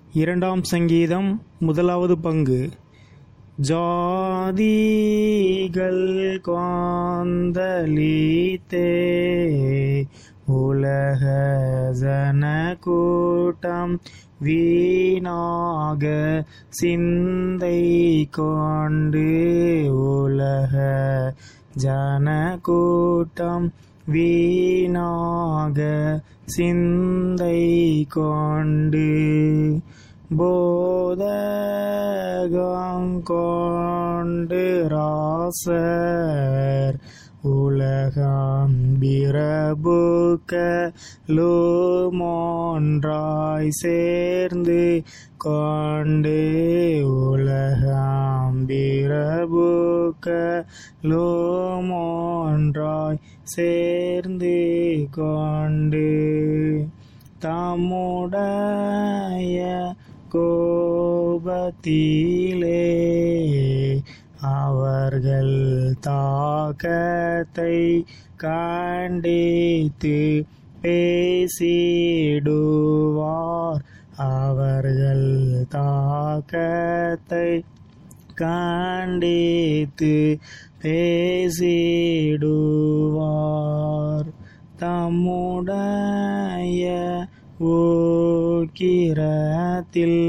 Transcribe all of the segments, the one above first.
இரண்டாம் சங்கீதம் முதலாவது பங்கு ஜாதிகள் காந்தலித்தே உலக ஜன கூட்டம் வீணாக சிந்தை கொண்டு உலக ஜன கூட்டம் வீணாக சிந்தை கொண்டு போதகங்கொண்டு ராசர் உலகம் பிரபுக்க லோமோன்றாய் சேர்ந்து கொண்டு உலகம் பிரபுக்க லோமோன்றாய் சேர்ந்து கொண்டு தம்முடைய கோபத்திலே அவர்கள் தாக்கத்தை கண்டித்து பேசிடுவார் அவர்கள் தாக்கத்தை கண்டித்து பேசிடுவார் தம்முடைய ஓக்கிரத்தில்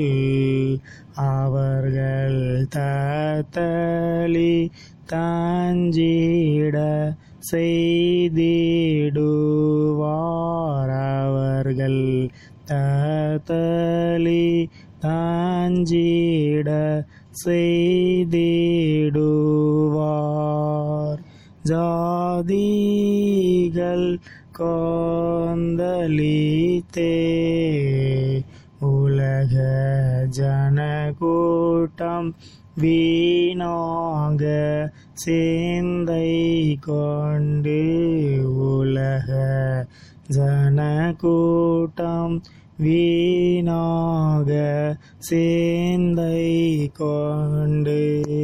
அவர்கள் தத்தளி தஞ்சிட செய்திடுவார் அவர்கள் தத்தளி தஞ்சிட செய்திடுவார் ஜாதிகள் கொந்தளித்தே உலக ஜனக்கூட்டம் வீணாக சேந்தை கொண்டு உலக ஜனக்கூட்டம் வீணாக சேந்தை கொண்டு